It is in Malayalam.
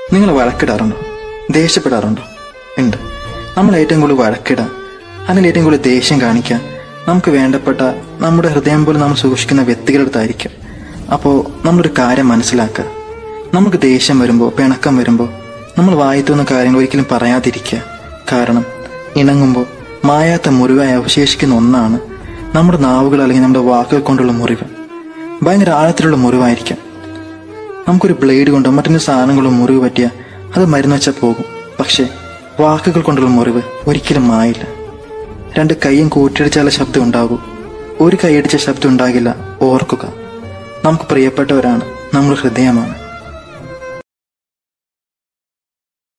നിങ്ങൾ വഴക്കിടാറുണ്ടോ ദേഷ്യപ്പെടാറുണ്ടോ ഉണ്ട് നമ്മൾ ഏറ്റവും കൂടുതൽ വഴക്കിടാൻ അല്ലെങ്കിൽ ഏറ്റവും കൂടുതൽ ദേഷ്യം കാണിക്കാൻ നമുക്ക് വേണ്ടപ്പെട്ട നമ്മുടെ ഹൃദയം പോലും നമ്മൾ സൂക്ഷിക്കുന്ന വ്യക്തികളുടെ അടുത്തായിരിക്കും അപ്പോൾ നമ്മളൊരു കാര്യം മനസ്സിലാക്കുക നമുക്ക് ദേഷ്യം വരുമ്പോൾ പിണക്കം വരുമ്പോൾ നമ്മൾ വായിത്തുന്ന കാര്യങ്ങൾ ഒരിക്കലും പറയാതിരിക്കുക കാരണം ഇണങ്ങുമ്പോൾ മായാത്ത മുറിവായി അവശേഷിക്കുന്ന ഒന്നാണ് നമ്മുടെ നാവുകൾ അല്ലെങ്കിൽ നമ്മുടെ വാക്കുകൾ കൊണ്ടുള്ള മുറിവ് ഭയങ്കര ആഴത്തിലുള്ള മുറിവായിരിക്കാം നമുക്കൊരു ബ്ലേഡ് കൊണ്ടോ മറ്റൊരു സാധനം കൊണ്ടോ മുറിവ് പറ്റിയാൽ അത് മരുന്ന് വെച്ചാൽ പോകും പക്ഷേ വാക്കുകൾ കൊണ്ടുള്ള മുറിവ് ഒരിക്കലും മായില്ല രണ്ട് കൈയും കൂട്ടിയടിച്ചാലുള്ള ശബ്ദം ഉണ്ടാകൂ ഒരു കൈയടിച്ച ശബ്ദം ഉണ്ടാകില്ല ഓർക്കുക നമുക്ക് പ്രിയപ്പെട്ടവരാണ് നമ്മുടെ ഹൃദയമാണ്